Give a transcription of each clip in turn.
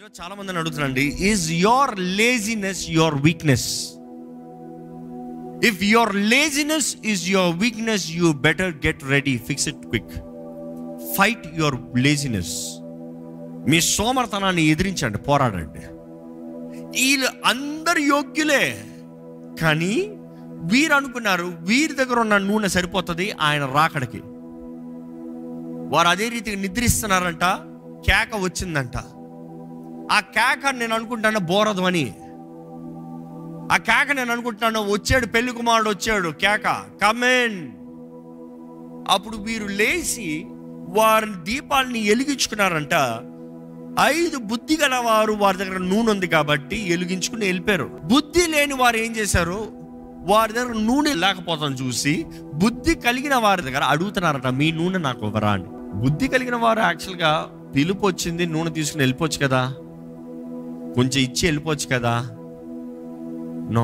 ఈరోజు చాలా మందిని అడుగుతున్నాండి is your laziness your weakness if your laziness is your weakness you better get ready fix it quick fight your laziness మీ సోమర్తనాన్ని ఎదిరించండి పోరాడండి వీళ్ళు అందరు యోగ్యులే కానీ వీరు అనుకున్నారు వీరి దగ్గర ఉన్న నూనె సరిపోతుంది ఆయన రాకడికి వారు అదే రీతిగా నిద్రిస్తున్నారంట కేక వచ్చిందంట ఆ కేక నేను అనుకుంటాను బోరదు అని ఆ కేక నేను అనుకుంటున్నాను వచ్చాడు పెళ్లి కుమారుడు వచ్చాడు కేక కమెన్ అప్పుడు వీరు లేచి వారి దీపాలని వెలిగించుకున్నారంట ఐదు బుద్ధి గల వారు వారి దగ్గర నూనె ఉంది కాబట్టి వెలిగించుకుని వెళ్ళిపోయారు బుద్ధి లేని వారు ఏం చేశారు వారి దగ్గర నూనె లేకపోతాను చూసి బుద్ధి కలిగిన వారి దగ్గర అడుగుతున్నారట మీ నూనె నాకు ఇవ్వరా అని బుద్ధి కలిగిన వారు యాక్చువల్గా పిలుపు వచ్చింది నూనె తీసుకుని వెళ్ళిపోవచ్చు కదా కొంచెం ఇచ్చి వెళ్ళిపోవచ్చు కదా నో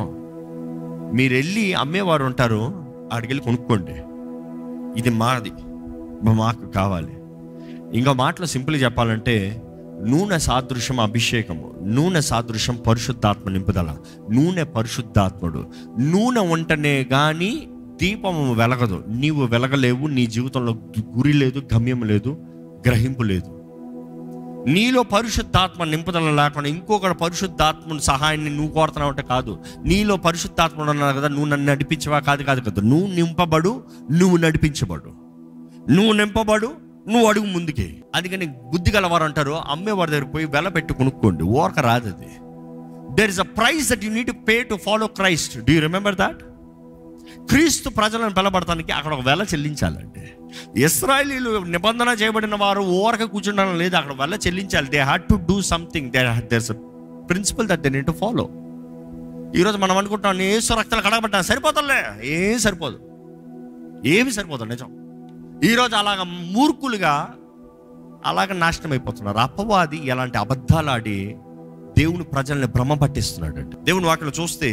మీరు వెళ్ళి అమ్మేవారు ఉంటారు అడిగెళ్ళి కొనుక్కోండి ఇది మాది మాకు కావాలి ఇంకా మాటలో సింపుల్ చెప్పాలంటే నూనె సాదృశ్యం అభిషేకము నూనె సాదృశ్యం పరిశుద్ధాత్మ నింపుదల నూనె పరిశుద్ధాత్ముడు నూనె ఉంటనే కానీ దీపము వెలగదు నీవు వెలగలేవు నీ జీవితంలో గురి లేదు గమ్యం లేదు గ్రహింపు లేదు నీలో పరిశుద్ధాత్మ నింపుదల లేకుండా ఇంకొకటి పరిశుద్ధాత్మ సహాయాన్ని నువ్వు కోరుతున్నావు అంటే కాదు నీలో పరిశుద్ధాత్మ ఉన్నావు కదా నువ్వు నన్ను నడిపించవా కాదు కాదు కదా నువ్వు నింపబడు నువ్వు నడిపించబడు నువ్వు నింపబడు నువ్వు అడుగు ముందుకి అందుకని బుద్ధి గలవారు అంటారు అమ్మేవారి దగ్గర పోయి వెల పెట్టి కొనుక్కోండి ఓరక రాదు అది there is a price that you need to pay to follow Christ do you remember that క్రీస్తు ప్రజలను పిలబడటానికి అక్కడ ఒక వెల చెల్లించాలంటే ఇస్రాయలీలు నిబంధన చేయబడిన వారు ఓరక కూర్చుండడం లేదు అక్కడ వెల చెల్లించాలి they had to do something they there's principle that they need to follow ఈరోజు మనం అనుకుంటున్నాం ఏసు రక్తాలు కడగబడ్డా సరిపోతుందిలే ఏం సరిపోదు ఏమి సరిపోదు నిజం ఈరోజు అలాగ మూర్ఖులుగా అలాగ నాశనం అయిపోతున్నారు అపవాది ఎలాంటి అబద్ధాలు ఆడి దేవుని ప్రజల్ని భ్రమ పట్టిస్తున్నాడు అంటే దేవుని వాటిలో చూస్తే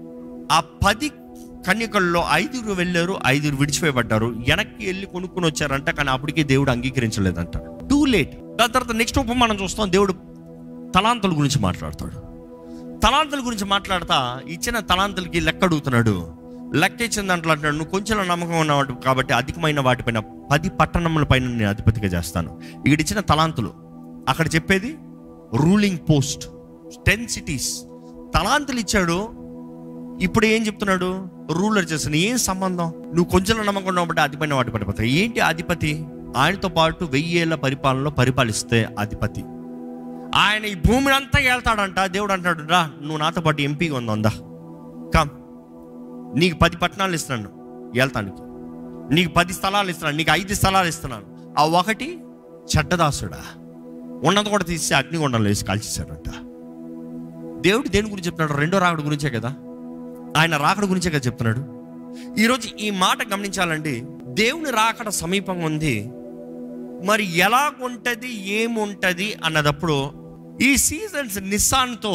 ఆ పది కన్యకల్లో ఐదుగురు వెళ్ళారు ఐదుగురు విడిచిపోయబడ్డారు వెనక్కి వెళ్ళి కొనుక్కొని వచ్చారంట కానీ అప్పటికే దేవుడు అంగీకరించలేదంట టూ లేట్ దాని తర్వాత నెక్స్ట్ ఉప మనం చూస్తాం దేవుడు తలాంతుల గురించి మాట్లాడతాడు తలాంతుల గురించి మాట్లాడతా ఇచ్చిన తలాంతులకి లెక్క అడుగుతున్నాడు లెక్క ఇచ్చిన దాంట్లో అంటాడు నువ్వు కొంచెం నమ్మకం ఉన్నావు కాబట్టి అధికమైన వాటిపైన పది పట్టణముల పైన నేను అధిపతిగా చేస్తాను ఇక్కడ ఇచ్చిన తలాంతులు అక్కడ చెప్పేది రూలింగ్ పోస్ట్ టెన్ సిటీస్ తలాంతులు ఇచ్చాడు ఇప్పుడు ఏం చెప్తున్నాడు రూలర్ చేస్తాను ఏం సంబంధం నువ్వు కొంచెం నమ్మకం ఉన్నావు కాబట్టి అధిపైన వాటి పడిపోతాయి ఏంటి అధిపతి ఆయనతో పాటు వెయ్యేళ్ల పరిపాలనలో పరిపాలిస్తే అధిపతి ఆయన ఈ భూమిని అంతా వెళ్తాడంట దేవుడు అంటాడు రా నువ్వు నాతో పాటు ఎంపీగా ఉందా కమ్ నీకు పది పట్టణాలు ఇస్తున్నాను వెళ్తానికి నీకు పది స్థలాలు ఇస్తున్నాను నీకు ఐదు స్థలాలు ఇస్తున్నాను ఆ ఒకటి చెడ్డదాసుడా ఉన్నది కూడా తీసి అగ్నిగుండంలో వేసి కాల్చేశాడంట దేవుడు దేని గురించి చెప్తున్నాడు రెండో రాకడ గురించే కదా ఆయన రాకడ గురించే కదా చెప్తున్నాడు ఈరోజు ఈ మాట గమనించాలండి దేవుని రాకడ సమీపంగా ఉంది మరి ఎలా ఉంటుంది ఏముంటుంది అన్నదప్పుడు ఈ సీజన్స్ నిస్సాన్తో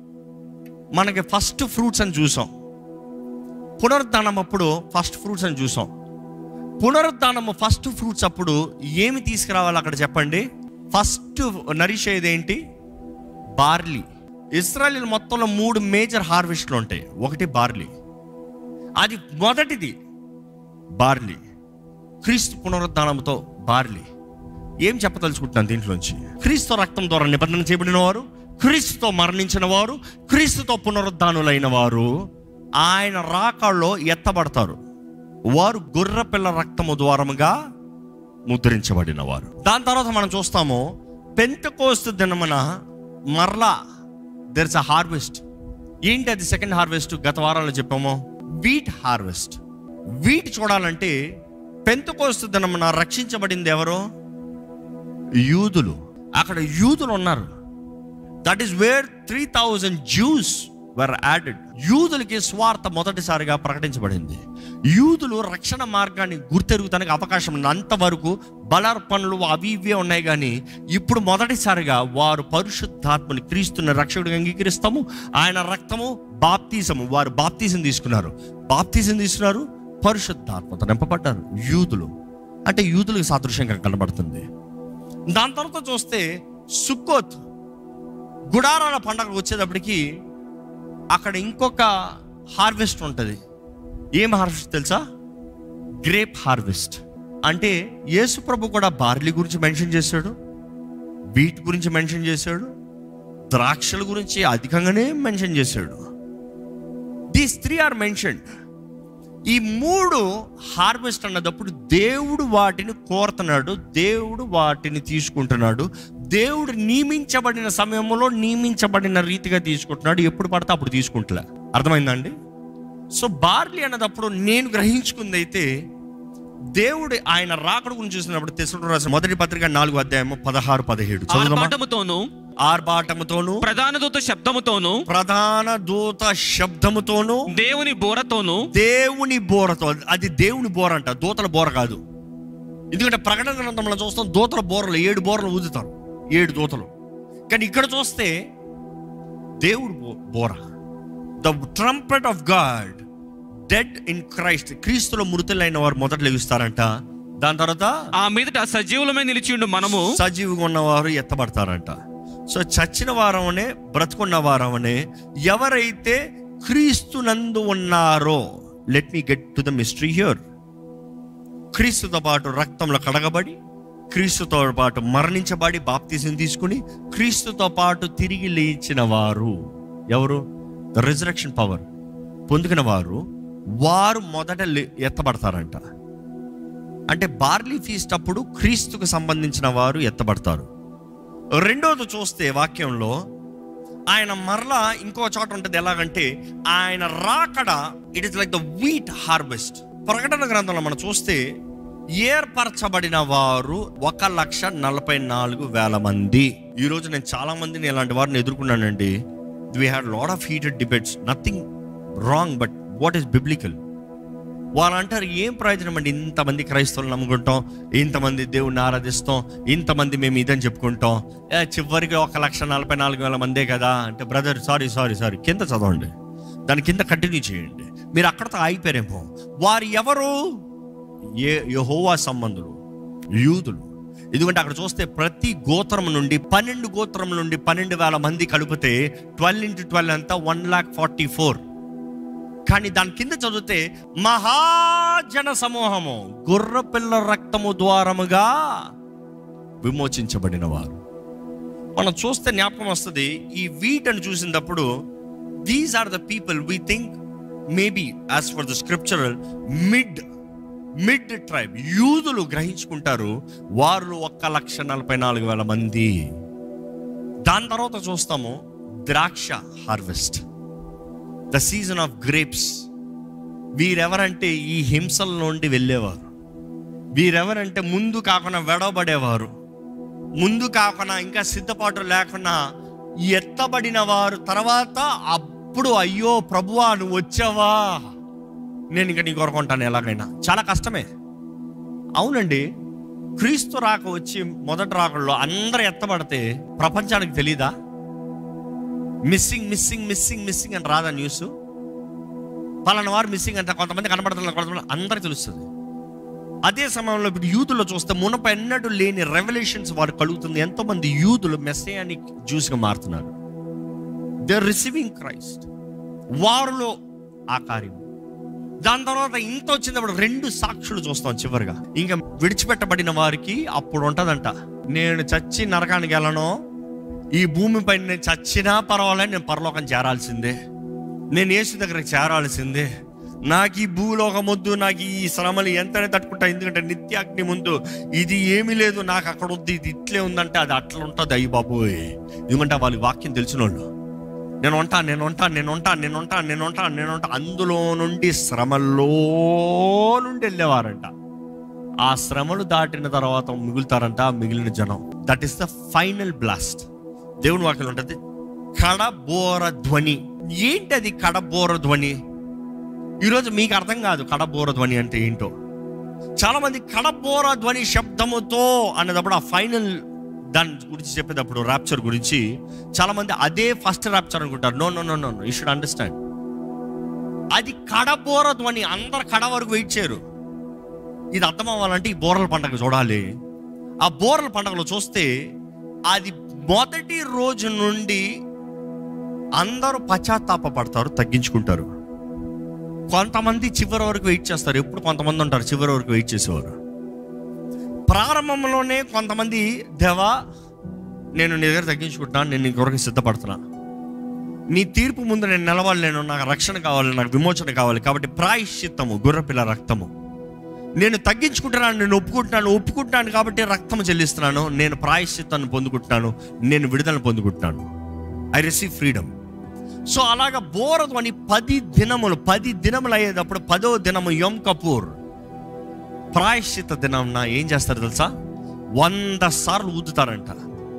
మనకి ఫస్ట్ ఫ్రూట్స్ అని చూసాం పునరుద్ధానం అప్పుడు ఫస్ట్ ఫ్రూట్స్ అని చూసాం పునరుద్ధానము ఫస్ట్ ఫ్రూట్స్ అప్పుడు ఏమి తీసుకురావాలి అక్కడ చెప్పండి ఫస్ట్ నరిష్ ఏంటి బార్లీ ఇస్రాయల్ మొత్తంలో మూడు మేజర్ హార్వెస్ట్లు ఉంటాయి ఒకటి బార్లీ అది మొదటిది బార్లీ క్రీస్తు పునరుద్ధానంతో బార్లీ ఏం చెప్పదలుచుకుంటున్నాను దీంట్లోంచి క్రీస్తు రక్తం ద్వారా నిబంధన చేయబడిన వారు క్రీస్తుతో మరణించిన వారు క్రీస్తుతో పునరుద్ధానులైన వారు ఆయన రాకల్లో ఎత్తబడతారు వారు గొర్రెపిల్ల రక్తము ద్వారముగా ముద్రించబడిన వారు దాని తర్వాత మనం చూస్తాము పెంతకోస్తు దినమున మరలా దెర్స్ అ హార్వెస్ట్ ఏంటి అది సెకండ్ హార్వెస్ట్ గత వారంలో చెప్పాము వీట్ హార్వెస్ట్ వీట్ చూడాలంటే పెంతకోస్తు దినమున రక్షించబడింది ఎవరు యూదులు అక్కడ యూదులు ఉన్నారు that is where three thousand Jews were added యూదులకి స్వార్థ మొదటిసారిగా ప్రకటించబడింది యూదులు రక్షణ మార్గాన్ని గుర్తెరుగుతానికి అవకాశం ఉంది అంతవరకు బలార్పణలు అవి ఇవే ఉన్నాయి కానీ ఇప్పుడు మొదటిసారిగా వారు పరిశుద్ధాత్మని క్రీస్తున్న రక్షకుడిగా అంగీకరిస్తాము ఆయన రక్తము బాప్తీసము వారు బాప్తీసం తీసుకున్నారు బాప్తీసం తీసుకున్నారు పరిశుద్ధాత్మతో నింపబడ్డారు యూదులు అంటే యూదులకు సాదృశ్యంగా కనబడుతుంది దాని తర్వాత చూస్తే సుక్కోత్ గుడారాల పండగ వచ్చేటప్పటికి అక్కడ ఇంకొక హార్వెస్ట్ ఉంటుంది ఏం హార్వెస్ట్ తెలుసా గ్రేప్ హార్వెస్ట్ అంటే యేసు ప్రభు కూడా బార్లీ గురించి మెన్షన్ చేశాడు వీట్ గురించి మెన్షన్ చేశాడు ద్రాక్షల గురించి అధికంగానే మెన్షన్ చేశాడు దీస్ త్రీ ఆర్ మెన్షన్ ఈ మూడు హార్వెస్ట్ అన్నదప్పుడు దేవుడు వాటిని కోరుతున్నాడు దేవుడు వాటిని తీసుకుంటున్నాడు దేవుడు నియమించబడిన సమయంలో నియమించబడిన రీతిగా తీసుకుంటున్నాడు ఎప్పుడు పడితే అప్పుడు తీసుకుంటలే అర్థమైందండి సో బార్లీ అన్నదప్పుడు నేను గ్రహించుకుంది అయితే దేవుడు ఆయన రాకడ గురించి చూసినప్పుడు తెసుడు రాసిన మొదటి పత్రిక నాలుగు అధ్యాయము పదహారు పదిహేడు చదువుదామా ఆర్భాటముతోను ఆర్భాటముతోను ప్రధాన దూత శబ్దముతోను ప్రధాన దూత శబ్దముతోను దేవుని బోరతోను దేవుని బోరతో అది దేవుని బోర అంట దూతల బోర కాదు ఎందుకంటే ప్రకటన గ్రంథంలో చూస్తాం దూతల బోరలు ఏడు బోరలు ఊదుతారు ఏడు దూతలు కానీ ఇక్కడ చూస్తే దేవుడు బో- బోర the trumpet of God dead in Christ క్రీస్తులో మృతులైన వారు మొదట లెగుస్తారంట దాని తర్వాత ఆ మీదట సజీవులమై నిలిచిండు మనము సజీవుగా ఉన్నవారు ఎత్తబడతారంట సో చచ్చిన వారమనే బ్రతుకున్న వారమనే ఎవరైతే క్రీస్తునందు ఉన్నారో let me get to the mystery here క్రీస్తుతో పాటు రక్తంలో కడగబడి క్రీస్తుతో పాటు మరణించబడి బాప్తిజం తీసుకుని క్రీస్తుతో పాటు తిరిగి లేచిన వారు ఎవరు ద రిజరక్షన్ పవర్ పొందుకున్న వారు వారు మొదట లే- ఎత్తబడతారంట అంటే బార్లీ ఫీస్ట్ అప్పుడు క్రీస్తుకు సంబంధించిన వారు ఎత్తబడతారు రెండోది చూస్తే వాక్యంలో ఆయన మరలా ఇంకో చోట ఉంటుంది ఎలాగంటే ఆయన రాకడ it is like the wheat harvest ప్రకటన గ్రంథంలో మనం చూస్తే ఏర్పరచబడిన వారు ఒక లక్ష నలభై నాలుగు వేల మంది ఈరోజు నేను చాలా మందిని ఇలాంటి వారిని ఎదుర్కొన్నానండి we had lot of heated debates nothing wrong but what is biblical వాళ్ళు అంటారు ఏం ప్రయోజనం అండి ఇంతమంది క్రైస్తవులు నమ్ముకుంటాం ఇంతమంది దేవుణ్ణి ఆరాధిస్తాం ఇంతమంది మేము ఇదని చెప్పుకుంటాం ఏ, చివరికి ఒక లక్ష నలభై నాలుగు వేల మందే కదా అంటే బ్రదర్ సారీ సారీ సారీ కింద చదవండి దాని కింద కంటిన్యూ చేయండి మీరు అక్కడతో ఆగిపోయారేమో వారు ఎవరు ఏ యహోవా సంబంధులు యూదులు ఎందుకంటే అక్కడ చూస్తే ప్రతి గోత్రం నుండి పన్నెండు గోత్రం నుండి పన్నెండు వేల మంది కలిపితే ట్వెల్వ్ ఇంటూ ట్వెల్వ్ అంతా వన్ లాక్ ఫార్టీ ఫోర్ కానీ దాని కింద చదివితే మహాజన సమూహము గుర్రపిల్ల రక్తము ద్వారముగా విమోచించబడిన వారు మనం చూస్తే జ్ఞాపకం వస్తుంది ఈ వీటని చూసినప్పుడు these are the people we think maybe as for the scriptural mid mid tribe యూదులు గ్రహించుకుంటారు వారు ఒక్క లక్ష నలభై నాలుగు వేల మంది దాని తర్వాత చూస్తాము ద్రాక్ష harvest the season of grapes వీరెవరంటే ఈ హింసల నుండి వెళ్ళేవారు వీరెవరంటే ముందు కాకుండా వెడవబడేవారు ముందు కాకుండా ఇంకా సిద్ధపాటు లేకుండా ఎత్తబడిన వారు తర్వాత అప్పుడు అయ్యో ప్రభువా నువ్వు వచ్చావా నేను ఇంకా నీ కొరకు ఉంటాను ఎలాగైనా చాలా కష్టమే అవునండి క్రీస్తు రాక వచ్చి మొదటి రాకల్లో అందరు ఎత్తబడితే ప్రపంచానికి తెలీదా మిస్సింగ్ మిస్సింగ్ మిస్సింగ్ మిస్సింగ్ అని రాదా న్యూస్ పలానా వారు మిస్సింగ్ అంటే కొంతమంది కనబడుతున్నారు కొంతమంది అందరికి తెలుస్తుంది అదే సమయంలో ఇప్పుడు యూదులో చూస్తే మునప ఎన్నడూ లేని రెవల్యూషన్స్ వారు కలుగుతుంది ఎంతో మంది యూదులు మెస్సయానిక్ జ్యూస్గా మారుతున్నారు దే రిసీవింగ్ క్రైస్ట్ వారిలో ఆ కార్యం దాని తర్వాత ఇంత వచ్చినప్పుడు రెండు సాక్షులు చూస్తాం చివరిగా ఇంకా విడిచిపెట్టబడిన వారికి అప్పుడు ఉంటదంట నేను చచ్చి నరకానికి వెళ్ళను ఈ భూమిపై నేను చచ్చినా పర్వాలేదు నేను పరలోకం చేరాల్సిందే నేను యేసు దగ్గరికి చేరాల్సిందే నాకు ఈ భూలోకం వద్దు నాకు ఈ శ్రమలు ఎంతనే తట్టుకుంటా ఎందుకంటే నిత్యాగ్ని ముందు ఇది ఏమీ లేదు నాకు అక్కడ వద్దు ఇది ఇట్లే ఉందంటే అది అట్లా ఉంటుంది అయ్యి బాబోయ్ ఎందుకంటే వాళ్ళ వాక్యం తెలిసిన వాళ్ళు నేను ఉంటా నేను ఉంటా నేను ఉంటా నేను ఉంటా నేను ఉంటా నేను ఉంటా అందులో నుండి శ్రమల్లో నుండి వెళ్ళేవారంట ఆ శ్రమలు దాటిన తర్వాత మిగులుతారంట మిగిలిన జనం that is the final blast దేవుని వాక్యం ఉంటుంది కడబోర ధ్వని ఏంటి అది కడబోర ధ్వని ఈరోజు మీకు అర్థం కాదు కడబోర ధ్వని అంటే ఏంటో చాలా మంది కడబోర ధ్వని శబ్దముతో అనేటప్పుడు ఆ ఫైనల్ దాని గురించి చెప్పేటప్పుడు ర్యాప్చర్ గురించి చాలా మంది అదే ఫస్ట్ ర్యాప్చర్ అనుకుంటారు no no no no you should understand అది కడబోర ధ్వని అందరు కడ వరకు వెయిట్ చేయరు ఇది అర్థం అవ్వాలంటే ఈ బోరల పండగ చూడాలి ఆ బోరల పండగలో చూస్తే అది మొదటి రోజు నుండి అందరూ పశ్చాత్తాప పడతారు తగ్గించుకుంటారు కొంతమంది చివరి వరకు వెయిట్ చేస్తారు ఎప్పుడు కొంతమంది ఉంటారు చివరి వరకు వెయిట్ చేసేవారు ప్రారంభంలోనే కొంతమంది దేవా నేను నీ దగ్గర తగ్గించుకుంటున్నాను నేను నీ కొరకు సిద్ధపడుతున్నా నీ తీర్పు ముందు నేను నిలవాలి నేను నాకు రక్షణ కావాలి నాకు విమోచన కావాలి కాబట్టి ప్రాయశ్చిత్తము గుర్రపిల్ల రక్తము నేను తగ్గించుకుంటున్నాను నేను ఒప్పుకుంటున్నాను ఒప్పుకుంటున్నాను కాబట్టి రక్తం చెల్లిస్తున్నాను నేను ప్రాయశ్చిత్తాన్ని పొందుకుంటున్నాను నేను విడుదల పొందుకుంటున్నాను ఐ రిసీవ్ ఫ్రీడమ్ సో అలాగ బోరధ్వని పది దినములు పది దినములు అయ్యేటప్పుడు పదో దినము యం కపూర్ ప్రాయశ్చిత దినం ఏం చేస్తారు తెలుసా వంద సార్లు ఊదుతారంట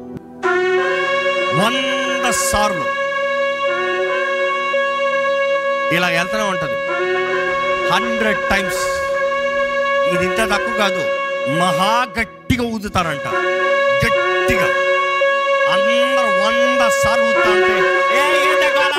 వంద సార్లు ఇలా వెళ్తూనే ఉంటుంది హండ్రెడ్ టైమ్స్ ఇది ఇంత తక్కువ కాదు మహా గట్టిగా ఊదుతారంట గట్టిగా అందరూ వంద సార్లు ఊదుతా ఉంటే "ఏ, ఏంటి గోల?"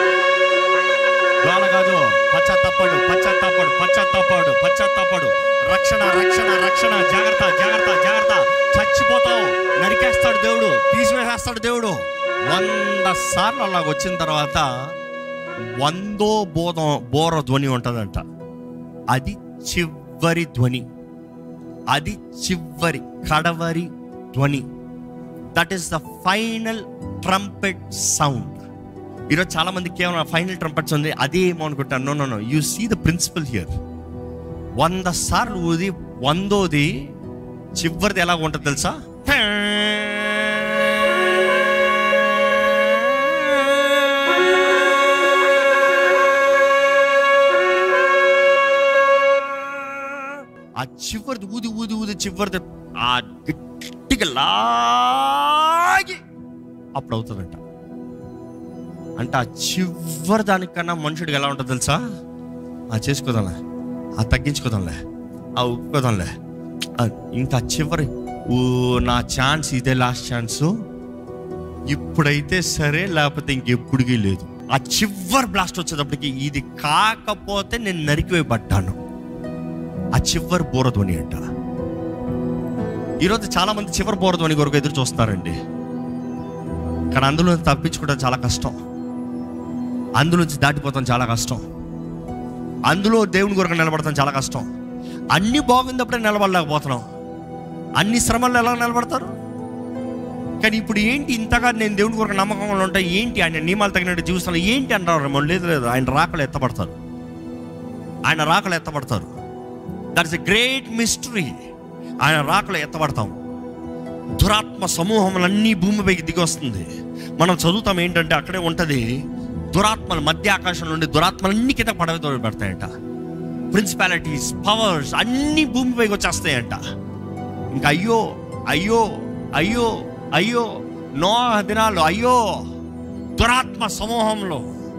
గోల కాదు పశ్చాత్తాపడు పశ్చాత్తాపడు పశ్చాత్తాపడు పశ్చాత్తాపడు రక్షణ రక్షణ రక్షణ జాగ్రత్త జాగ్రత్త జాగ్రత్త చచ్చిపోతావు నరికేస్తాడు దేవుడు తీసివేసేస్తాడు దేవుడు వంద సార్లు అలాగ వచ్చిన తర్వాత వందో బోధం బోర ధ్వని ఉంటుందంట అది చివరి ధ్వని అది చివరి కడవరి ధ్వని that is the final trumpet sound ఈరోజు చాలా మంది కేవలం ఫైనల్ ట్రంపెట్స్ ఉంది అదే ఏమో అనుకుంటాను no no no you see the principle here వంద సార్లు ఊది వందోది చివరిది ఎలా ఉంటుంది తెలుసా ఆ చివరిది ఊది ఊది ఊది చివరిది ఆ గట్టిగా లాగి అప్పుడు అవుతుందంట అంటే ఆ చివరి దానికన్నా మనుషుడికి ఎలా ఉంటుంది తెలుసా ఆ చేసుకోదాంలే ఆ తగ్గించుకోదాంలే ఆ ఒప్పుకోదాంలే ఆ ఇంకా చివరి ఓ నా ఛాన్స్ ఇదే లాస్ట్ ఛాన్స్ ఇప్పుడైతే సరే లేకపోతే ఇంకెప్పుడుకి లేదు ఆ చివరి బ్లాస్ట్ వచ్చేటప్పటికి ఇది కాకపోతే నేను నరికివేయబడ్డాను ఆ చివరి బోరధ్వని అంట ఈరోజు చాలా మంది చివరి బోరధ్వని కొరకు ఎదురు చూస్తున్నారండి కానీ అందులో తప్పించుకోవడం చాలా కష్టం అందులోంచి దాటిపోతాం చాలా కష్టం అందులో దేవుని కొరకు నిలబడతాం చాలా కష్టం అన్ని బాగుందప్పుడే నిలబడలేకపోతున్నాం అన్ని శ్రమల్లో ఎలా నిలబడతారు కానీ ఇప్పుడు ఏంటి ఇంతగా నేను దేవుని కొరకు నమ్మకంగా ఉంటా ఏంటి ఆయన నియమాలు తగినట్టు జీవిస్తాను ఏంటి అంటారు మనం లేదు లేదు ఆయన రాకలు ఎత్తపడతారు ఆయన రాకలు ఎత్తపడతారు that is a great mystery ఆయన రాకలు ఎత్తబడతాం దురాత్మ సమూహములన్నీ భూమిపైకి దిగి వస్తుంది మనం చదువుతాం ఏంటంటే అక్కడే ఉంటుంది దురాత్మలు మధ్య ఆకాశం నుండి దురాత్మలన్నీ కింద పడవ పెడతాయంట ప్రిన్సిపాలిటీస్ పవర్స్ అన్ని భూమిపైకి వచ్చేస్తాయంట ఇంకా అయ్యో అయ్యో అయ్యో అయ్యో నో దినాలు అయ్యో దురాత్మ సమూహంలో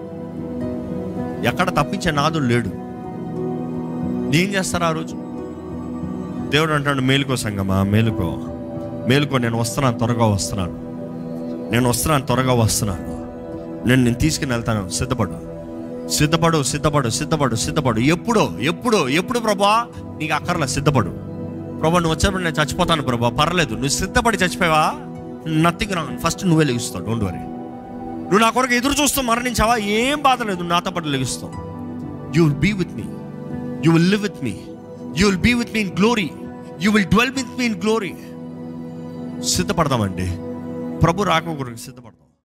ఎక్కడ తప్పించే నాదుడు లేడు ఏం చేస్తారు ఆ రోజు దేవుడు అంటాడు మేలుకో సంగమా మేలుకో మేలుకో నేను వస్తున్నాను త్వరగా వస్తున్నాను నేను వస్తున్నాను త్వరగా వస్తున్నాను నేను నేను తీసుకుని వెళ్తాను సిద్ధపడు సిద్ధపడు సిద్ధపడు సిద్ధపడు సిద్ధపడు ఎప్పుడో ఎప్పుడు ఎప్పుడు ప్రభా నీకు అక్కర్లే సిద్ధపడు ప్రభా నువ్వు వచ్చేప్పుడు నేను చచ్చిపోతాను ప్రభా పర్లేదు నువ్వు సిద్ధపడి చచ్చిపోయావా నథింగ్ రాంగ్ ఫస్ట్ నువ్వే లెగిస్తావు డోంట్ వరీ నువ్వు నా కొరకు ఎదురు చూస్తూ మరణించావా ఏం బాధ లేదు నువ్వు నాతో పాటు లెగిస్తావు you will be with me you will live with me you will be with me in glory you will dwell with me in glory సిద్ధపడదామండి ప్రభు రాక కొరకు సిద్ధపడదాం